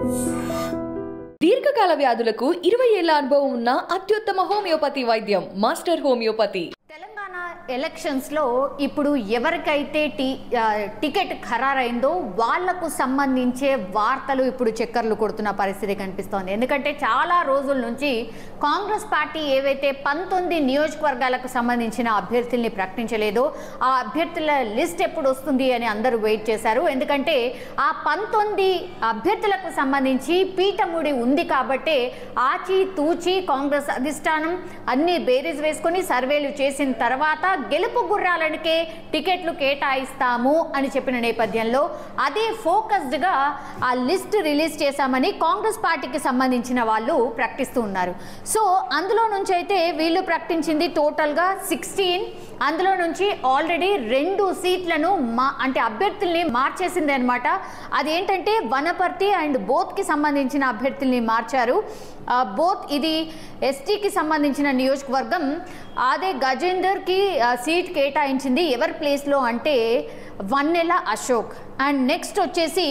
దీర్ఘకాల వ్యాధులకు ఇరవై ఏళ్ల అనుభవం ఉన్న అత్యుత్తమ హోమియోపతి వైద్యం మాస్టర్ హోమియోపతి తెలంగాణ ఎలక్షన్స్లో ఇప్పుడు ఎవరికైతే టీ ఆ, టికెట్ ఖరారైందో వాళ్లకు సంబంధించే వార్తలు ఇప్పుడు చక్కర్లు కొడుతున్న పరిస్థితి కనిపిస్తోంది ఎందుకంటే చాలా రోజుల నుంచి కాంగ్రెస్ పార్టీ ఏవైతే పంతొమ్మిది నియోజకవర్గాలకు సంబంధించిన అభ్యర్థుల్ని ప్రకటించలేదో ఆ అభ్యర్థుల లిస్ట్ ఎప్పుడు వస్తుంది అని అందరూ వెయిట్ చేశారు ఎందుకంటే ఆ పంతొమ్మిది అభ్యర్థులకు సంబంధించి పీఠముడి ఉంది కాబట్టే ఆచి తూచి కాంగ్రెస్ అధిష్టానం అన్ని బేరీజ్ వేసుకొని సర్వేలు చేసిన తర్వాత గెలుపు గుర్రాలనికే టికెట్లు కేటాయిస్తాము అని చెప్పిన నేపథ్యంలో అదే ఫోకస్డ్గా ఆ లిస్ట్ రిలీజ్ చేశామని కాంగ్రెస్ పార్టీకి సంబంధించిన వాళ్ళు ప్రకటిస్తూ ఉన్నారు సో అందులో నుంచి అయితే వీళ్ళు ప్రకటించింది టోటల్గా సిక్స్టీన్ అందులో నుంచి ఆల్రెడీ రెండు సీట్లను మా అంటే అభ్యర్థుల్ని మార్చేసింది అనమాట అదేంటంటే వనపర్తి అండ్ బోత్కి సంబంధించిన అభ్యర్థుల్ని మార్చారు ఆ, బోత్ ఇది ఎస్టీకి సంబంధించిన నియోజకవర్గం అదే గజేందర్కి ఆ, సీట్ కేటాయించింది ఎవరి ప్లేస్లో అంటే వన్నెల అశోక్ అండ్ నెక్స్ట్ వచ్చేసి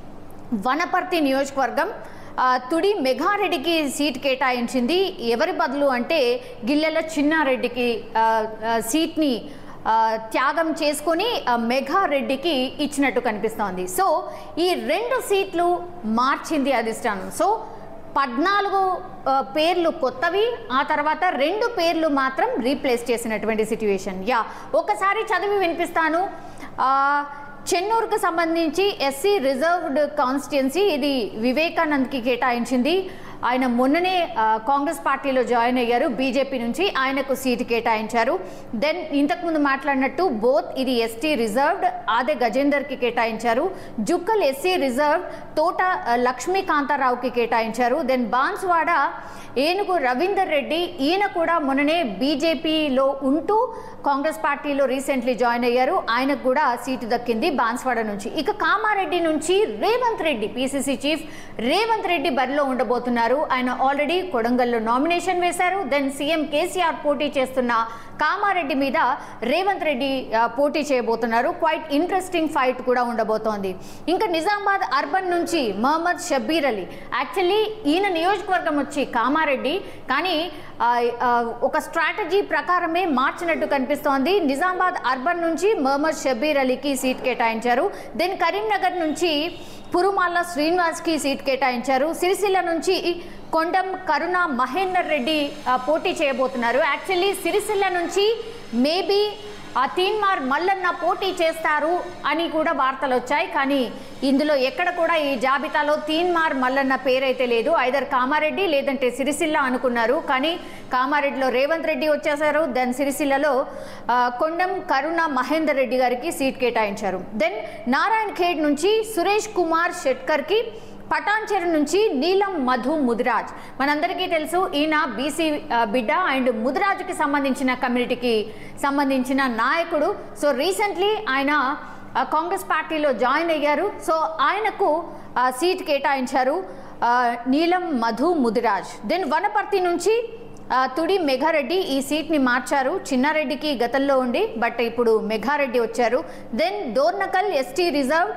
వనపర్తి నియోజకవర్గం ఆ, తుడి మెఘారెడ్డికి సీట్ కేటాయించింది ఎవరి బదులు అంటే గిల్లెల చిన్నారెడ్డికి ఆ, ఆ, సీట్ని ఆ, త్యాగం చేసుకొని ఆ, మెఘారెడ్డికి ఇచ్చినట్టు కనిపిస్తోంది సో ఈ రెండు సీట్లు మార్చింది అధిష్టానం సో పద్నాలుగు ఆ, పేర్లు కొత్తవి ఆ తర్వాత రెండు పేర్లు మాత్రం రీప్లేస్ చేసినటువంటి సిట్యుయేషన్ యా ఒకసారి చదివి వినిపిస్తాను ఆ, చెన్నూరుకు సంబంధించి ఎస్సీ రిజర్వ్డ్ కాన్స్టిట్యున్సీ ఇది వివేకానంద్కి కేటాయించింది ఆయన మొన్ననే ఆ, కాంగ్రెస్ పార్టీలో జాయిన్ అయ్యారు బీజేపీ నుంచి ఆయనకు సీటు కేటాయించారు దెన్ ఇంతకుముందు మాట్లాడినట్టు బోత్ ఇది ఎస్టీ రిజర్వ్డ్ ఆదే గజేందర్కి కేటాయించారు జుక్కల్ ఎస్సీ రిజర్వ్ తోట ఆ, లక్ష్మీకాంతారావుకి కేటాయించారు దెన్ బాన్స్వాడ ఏనుగు రవీందర్ రెడ్డి ఈయన కూడా మొన్ననే బీజేపీలో ఉంటూ కాంగ్రెస్ పార్టీలో రీసెంట్లీ జాయిన్ అయ్యారు ఆయనకు కూడా సీటు దక్కింది బాన్స్వాడ నుంచి ఇక కామారెడ్డి నుంచి రేవంత్ రెడ్డి పిసిసి చీఫ్ రేవంత్ రెడ్డి బరిలో ఉండబోతున్నారు ఆయన ఆల్రెడీ కొడంగల్లో నామినేషన్ వేశారు దెన్ సీఎం కేసీఆర్ పోటీ చేస్తున్న కామారెడ్డి మీద రేవంత్ రెడ్డి ఆ, పోటీ చేయబోతున్నారు క్వైట్ ఇంట్రెస్టింగ్ ఫైట్ కూడా ఉండబోతోంది ఇంకా నిజామాబాద్ అర్బన్ నుంచి మహమ్మద్ షబ్బీర్ అలీ యాక్చువల్లీ ఈయన నియోజకవర్గం వచ్చి కామారెడ్డి కానీ ఆ, ఆ, ఒక స్ట్రాటజీ ప్రకారమే మార్చినట్టు కనిపిస్తోంది నిజామాబాద్ అర్బన్ నుంచి మహమ్మద్ షబ్బీర్ అలీకి సీట్ కేటాయించారు దెన్ కరీంనగర్ నుంచి పురుమాల శ్రీనివాస్కి సీట్ కేటాయించారు సిరిసిల్ల నుంచి కొండం కరుణ మహేందర్ రెడ్డి ఆ, పోటీ చేయబోతున్నారు యాక్చువల్లీ సిరిసిల్ల నుంచి మేబీ ఆ తీన్మార్ మల్లన్న పోటీ చేస్తారు అని కూడా వార్తలు వచ్చాయి కానీ ఇందులో ఎక్కడ కూడా ఈ జాబితాలో తీన్మార్ మల్లన్న పేరైతే లేదు ఐదర్ కామారెడ్డి లేదంటే సిరిసిల్ల అనుకున్నారు కానీ కామారెడ్డిలో రేవంత్ రెడ్డి వచ్చేసారు దెన్ సిరిసిల్లలో ఆ, కొండం కరుణ మహేందర్ రెడ్డి గారికి సీట్ కేటాయించారు దెన్ నారాయణ్ ఖేడ్ నుంచి సురేష్ కుమార్ షెట్కర్కి పటాన్చెరు నుంచి నీలం మధు ముదిరాజ్ మనందరికీ తెలుసు ఈయన బీసీ ఆ, బిడ్డ అండ్ ముదిరాజుకి సంబంధించిన కమ్యూనిటీకి సంబంధించిన నాయకుడు సో రీసెంట్లీ ఆయన ఆ, కాంగ్రెస్ పార్టీలో జాయిన్ అయ్యారు సో ఆయనకు ఆ, సీట్ కేటాయించారు ఆ, నీలం మధు ముదిరాజ్ దెన్ వనపర్తి నుంచి ఆ, తుడి మెఘారెడ్డి ఈ సీట్ని మార్చారు చిన్నారెడ్డికి గతంలో ఉండి బట్ ఇప్పుడు మెఘారెడ్డి వచ్చారు then Dornakal ST reserve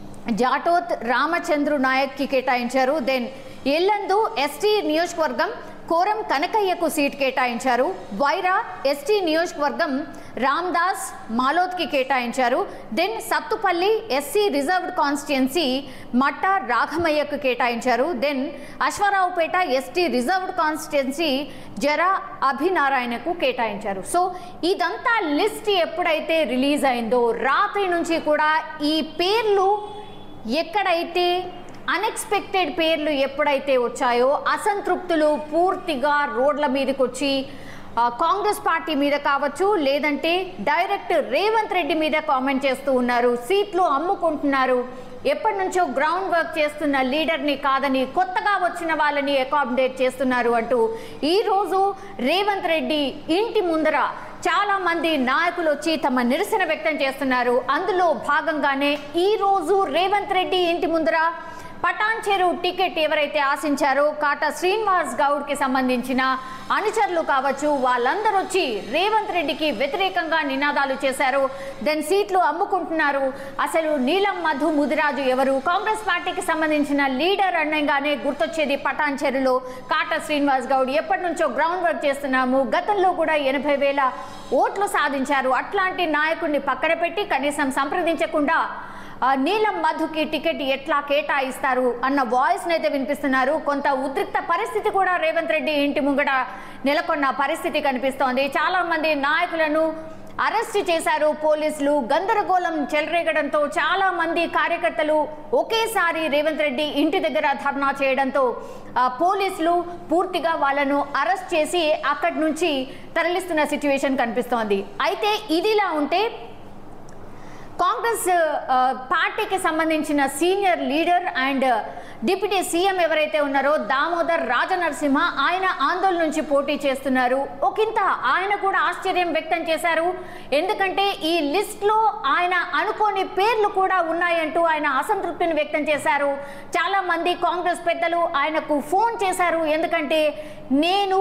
Jatoth Ramachandru నాయక్కి కేటాయించారు దెన్ ఎల్లందు ఎస్టీ నియోజకవర్గం కోరం కనకయ్యకు సీట్ కేటాయించారు వైరా ఎస్టీ నియోజకవర్గం రామ్దాస్ మాలోత్కి కేటాయించారు then Sathupalli SC reserved constituency Matta రాఘమయ్యకు కేటాయించారు then Aswaraopeta ST reserved constituency Jara అభినారాయణకు కేటాయించారు సో ఇదంతా లిస్ట్ ఎప్పుడైతే రిలీజ్ అయిందో రాత్రి నుంచి కూడా ఈ పేర్లు ఎక్కడైతే అన్ఎక్స్పెక్టెడ్ పేర్లు ఎప్పుడైతే వచ్చాయో అసంతృప్తులు పూర్తిగా రోడ్ల మీదకి వచ్చి ఆ, కాంగ్రెస్ పార్టీ మీద కావచ్చు లేదంటే డైరెక్ట్ రేవంత్ రెడ్డి మీద కామెంట్ చేస్తూ ఉన్నారు సీట్లు అమ్ముకుంటున్నారు ఎప్పటి నుంచో గ్రౌండ్ వర్క్ చేస్తున్న లీడర్ని కాదని కొత్తగా వచ్చిన వాళ్ళని అకామిడేట్ చేస్తున్నారు అంటూ ఈరోజు రేవంత్ రెడ్డి ఇంటి ముందర చాలా మంది నాయకులు వచ్చి తమ నిరసన వ్యక్తం చేస్తున్నారు అందులో భాగంగానే ఈ రోజు రేవంత్ రెడ్డి ఇంటి ముందర పటాన్ చెరు టికెట్ ఎవరైతే ఆశించారో కాటా శ్రీనివాస్ గౌడ్ కి సంబంధించిన అనుచరులు కావచ్చు వాళ్ళందరూ వచ్చి రేవంత్ రెడ్డికి వ్యతిరేకంగా నినాదాలు చేశారు దెన్ సీట్లు అమ్ముకుంటున్నారు అసలు నీలం మధు ముదిరాజు ఎవరు కాంగ్రెస్ పార్టీకి సంబంధించిన లీడర్ అనగానే గుర్తొచ్చేది పటాన్ చెరులో కాటా శ్రీనివాస్ గౌడ్ ఎప్పటి నుంచో గ్రౌండ్ వర్క్ చేస్తున్నాము గతంలో కూడా ఎనభై వేల ఓట్లు సాధించారు అట్లాంటి నాయకుడిని పక్కన పెట్టి కనీసం సంప్రదించకుండా ఆ, నీలం మధుకి టికెట్ ఎట్లా కేటాయిస్తారు అన్న వాయిస్ అయితే వినిపిస్తున్నారు కొంత ఉద్రిక్త పరిస్థితి కూడా రేవంత్ రెడ్డి ఇంటి ముంగట నెలకొన్న పరిస్థితి కనిపిస్తోంది చాలా మంది నాయకులను అరెస్ట్ చేశారు పోలీసులు గందరగోళం చెలరేగడంతో చాలా మంది కార్యకర్తలు ఒకేసారి రేవంత్ రెడ్డి ఇంటి దగ్గర ధర్నా చేయడంతో ఆ, పోలీసులు పూర్తిగా వాళ్ళను అరెస్ట్ చేసి అక్కడి నుంచి తరలిస్తున్న సిచ్యువేషన్ కనిపిస్తోంది అయితే ఇదిలా ఉంటే కాంగ్రెస్ ఆ, పార్టీకి సంబంధించిన senior leader and deputy CM ఎవరైతే ఉన్నారో దామోదర్ రాజనరసింహ ఆయన ఆందోళన నుంచి పోటీ చేస్తున్నారు ఒకంత ఆయన కూడా ఆశ్చర్యం వ్యక్తం చేశారు ఎందుకంటే ఈ లిస్ట్ లో ఆయన అనుకోని పేర్లు కూడా ఉన్నాయంటూ ఆయన అసంతృప్తిని వ్యక్తం చేశారు చాలా మంది కాంగ్రెస్ పెద్దలు ఆయనకు ఫోన్ చేశారు ఎందుకంటే నేను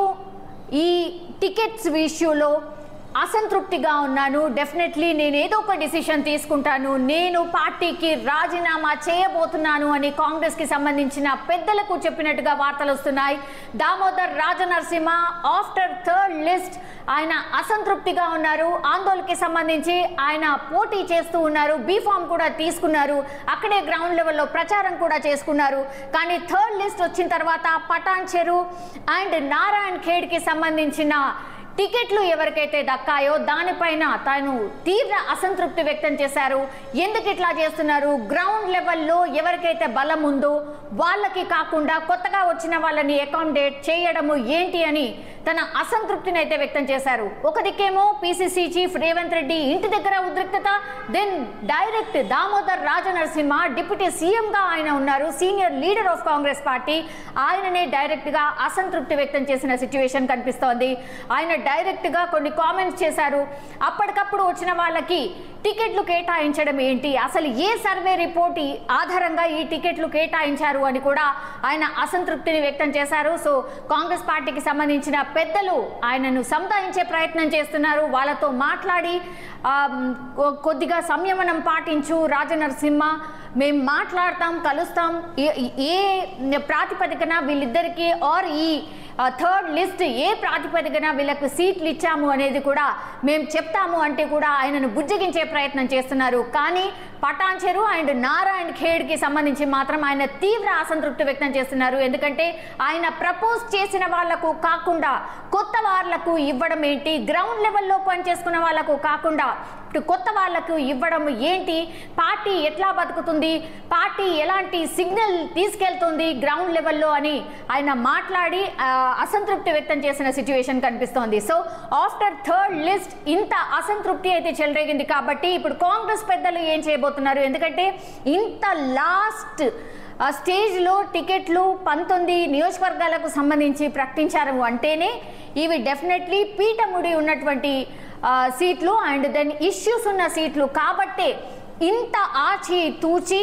ఈ టికెట్స్ విషయంలో అసంతృప్తిగా ఉన్నాను డెఫినెట్లీ నేను ఏదో ఒక డిసిషన్ తీసుకుంటాను నేను పార్టీకి రాజీనామా చేయబోతున్నాను అని కాంగ్రెస్ కి సంబంధించిన పెద్దలకు చెప్పినట్టుగా వార్తలు వస్తున్నాయి Damodar Rajanarasimha after third list ఆయన అసంతృప్తిగా ఉన్నారు ఆందోళనకి సంబంధించి ఆయన పోటీ చేస్తూ ఉన్నారు బీ ఫామ్ కూడా తీసుకున్నారు అక్కడే గ్రౌండ్ లెవెల్లో ప్రచారం కూడా చేసుకున్నారు కానీ థర్డ్ లిస్ట్ వచ్చిన తర్వాత పటాన్ చెరు అండ్ నారాయణ్ ఖేడ్ కి సంబంధించిన టికెట్లు ఎవరికైతే దక్కాయో దానిపైన తాను తీవ్ర అసంతృప్తి వ్యక్తం చేశారు ఎందుకు ఇట్లా చేస్తున్నారు గ్రౌండ్ లెవెల్లో ఎవరికైతే బలం ఉందో వాళ్ళకి కాకుండా కొత్తగా వచ్చిన వాళ్ళని అకామిడేట్ చేయడము ఏంటి అని తన అసంతృప్తిని అయితే వ్యక్తం చేశారు ఒక దిక్కేమో పిసిసి చీఫ్ రేవంత్ రెడ్డి ఇంటి దగ్గర ఉద్రిక్తత then direct Damodar Rajanarasimha deputy CM గా ఆయన ఉన్నారు senior leader of Congress party ఆయననే డైరెక్ట్ గా అసంతృప్తి వ్యక్తం చేసిన సిచ్యువేషన్ కనిపిస్తోంది ఆయన డైరెక్ట్ గా కొన్ని కామెంట్స్ చేశారు అప్పటికప్పుడు వచ్చిన వాళ్ళకి టికెట్లు కేటాయించడం ఏంటి అసలు ఏ సర్వే రిపోర్ట్ ఈ ఆధారంగా ఈ టికెట్లు కేటాయించారు అని కూడా ఆయన అసంతృప్తిని వ్యక్తం చేశారు సో కాంగ్రెస్ పార్టీకి సంబంధించిన పెద్దలు ఆయనను సముదాయించే ప్రయత్నం చేస్తున్నారు వాళ్ళతో మాట్లాడి ఆ, కొ- కొద్దిగా సంయమనం పాటించు రాజనరసింహ మేము మాట్లాడతాం కలుస్తాం ఏ- ఏ ప్రాతిపదికన వీళ్ళిద్దరికీ ఆర్ ఈ థర్డ్ లిస్ట్ ఏ ప్రాతిపదికన వీళ్ళకు సీట్లు ఇచ్చాము అనేది కూడా మేము చెప్తాము అంటే కూడా ఆయనను బుజ్జగించే ప్రయత్నం చేస్తున్నారు కానీ పటాన్ చెరు అండ్ నారాయణ్ ఖేడ్ కి సంబంధించి మాత్రం ఆయన తీవ్ర అసంతృప్తి వ్యక్తం చేస్తున్నారు ఎందుకంటే ఆయన ప్రపోజ్ చేసిన వాళ్లకు కాకుండా కొత్త వాళ్లకు ఇవ్వడం ఏంటి గ్రౌండ్ లెవెల్లో పనిచేసుకున్న వాళ్లకు కాకుండా ఇప్పుడు కొత్త వాళ్లకు ఇవ్వడం ఏంటి పార్టీ ఎట్లా బతుకుతుంది పార్టీ ఎలాంటి సిగ్నల్ తీసుకెళ్తుంది గ్రౌండ్ లెవెల్లో అని ఆయన మాట్లాడి ఆ, అసంతృప్తి వ్యక్తం చేసిన సిచ్యువేషన్ కనిపిస్తోంది సో ఆఫ్టర్ థర్డ్ లిస్ట్ ఇంత అసంతృప్తి అయితే చెలరేగింది కాబట్టి ఇప్పుడు కాంగ్రెస్ పెద్దలు ఏం చేయబోతున్నారు ఎందుకంటే ఇంత లాస్ట్ ఆ స్టేజ్లో టికెట్లు పంతొమ్మిది నియోజకవర్గాలకు సంబంధించి ప్రకటించారు అంటేనే ఇవి డెఫినెట్లీ పీఠముడి ఉన్నటువంటి ఆ, సీట్లు అండ్ దెన్ ఇష్యూస్ ఉన్న సీట్లు కాబట్టే ఇంత ఆచి తూచి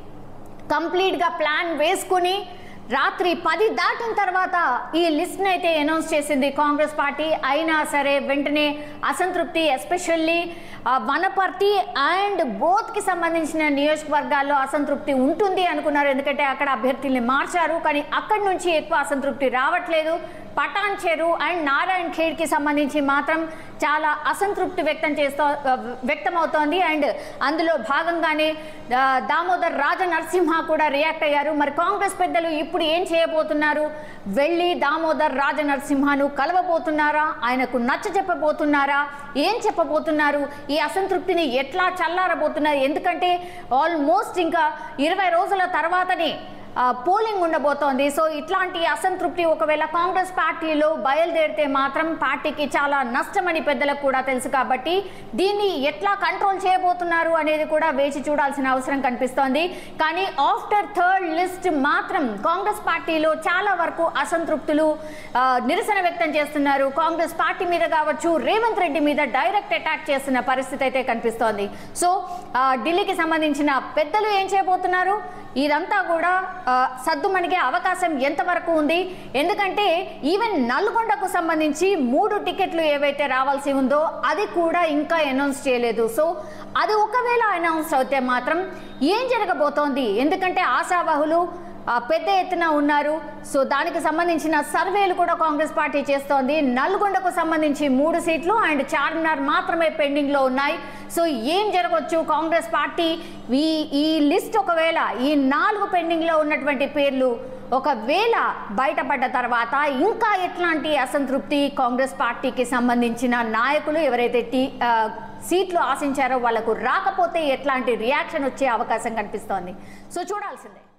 కంప్లీట్గా ప్లాన్ వేసుకుని రాత్రి పది దాటిన తర్వాత ఈ లిస్ట్ని అయితే అనౌన్స్ చేసింది కాంగ్రెస్ పార్టీ అయినా సరే వెంటనే అసంతృప్తి ఎస్పెషల్లీ వనపర్తి అండ్ బోత్కి సంబంధించిన నియోజకవర్గాల్లో అసంతృప్తి ఉంటుంది అనుకున్నారు ఎందుకంటే అక్కడ అభ్యర్థుల్ని మార్చారు కానీ అక్కడి నుంచి ఎక్కువ అసంతృప్తి రావట్లేదు పటాన్ చెరు అండ్ నారాయణ్ ఖేడ్ కి సంబంధించి మాత్రం చాలా అసంతృప్తి వ్యక్తం చేస్తూ వ్యక్తమవుతోంది అండ్ అందులో భాగంగానే ఆ, దామోదర్ రాజ నరసింహ కూడా రియాక్ట్ అయ్యారు మరి కాంగ్రెస్ పెద్దలు ఇప్పుడు ఏం చేయబోతున్నారు వెళ్ళి దామోదర్ రాజ నరసింహను కలవబోతున్నారా ఆయనకు నచ్చ చెప్పబోతున్నారా ఏం చెప్పబోతున్నారు ఈ అసంతృప్తిని ఎట్లా చల్లారబోతున్నారు ఎందుకంటే ఆల్మోస్ట్ ఇంకా ఇరవై రోజుల తర్వాతనే ఆ, పోలింగ్ ఉండబోతోంది సో ఇట్లాంటి అసంతృప్తి ఒకవేళ కాంగ్రెస్ పార్టీలో బయలుదేరితే మాత్రం పార్టీకి చాలా నష్టమని పెద్దలకు కూడా తెలుసు కాబట్టి దీన్ని ఎట్లా కంట్రోల్ చేయబోతున్నారు అనేది కూడా వేచి చూడాల్సిన అవసరం కనిపిస్తోంది కానీ ఆఫ్టర్ థర్డ్ లిస్ట్ మాత్రం కాంగ్రెస్ పార్టీలో చాలా వరకు అసంతృప్తులు ఆ, నిరసన వ్యక్తం చేస్తున్నారు కాంగ్రెస్ పార్టీ మీద కావచ్చు రేవంత్ రెడ్డి మీద డైరెక్ట్ అటాక్ చేస్తున్న పరిస్థితి అయితే కనిపిస్తోంది సో ఆ, ఢిల్లీకి సంబంధించిన పెద్దలు ఏం చేయబోతున్నారు ఇదంతా కూడా ఆ, సద్దుమణిగే అవకాశం ఎంతవరకు ఉంది ఎందుకంటే ఈవెన్ నల్గొండకు సంబంధించి మూడు టికెట్లు ఏవైతే రావాల్సి ఉందో అది కూడా ఇంకా అనౌన్స్ చేయలేదు సో అది ఒకవేళ అనౌన్స్ అయితే మాత్రం ఏం జరగబోతోంది ఎందుకంటే ఆశావాహులు ఆ, పెద్ద ఎత్తున ఉన్నారు సో దానికి సంబంధించిన సర్వేలు కూడా కాంగ్రెస్ పార్టీ చేస్తోంది నల్గొండకు సంబంధించి మూడు సీట్లు అండ్ చార్మినార్ మాత్రమే పెండింగ్ లో ఉన్నాయి సో ఏం జరగవచ్చు కాంగ్రెస్ పార్టీ ఈ ఈ లిస్ట్ ఒకవేళ ఈ నాలుగు పెండింగ్ లో ఉన్నటువంటి పేర్లు ఒకవేళ బయటపడ్డ తర్వాత ఇంకా ఎట్లాంటి అసంతృప్తి కాంగ్రెస్ పార్టీకి సంబంధించిన నాయకులు ఎవరైతే టీ ఆ, సీట్లు ఆశించారో వాళ్లకు రాకపోతే ఎట్లాంటి రియాక్షన్ వచ్చే అవకాశం కనిపిస్తోంది సో చూడాల్సిందే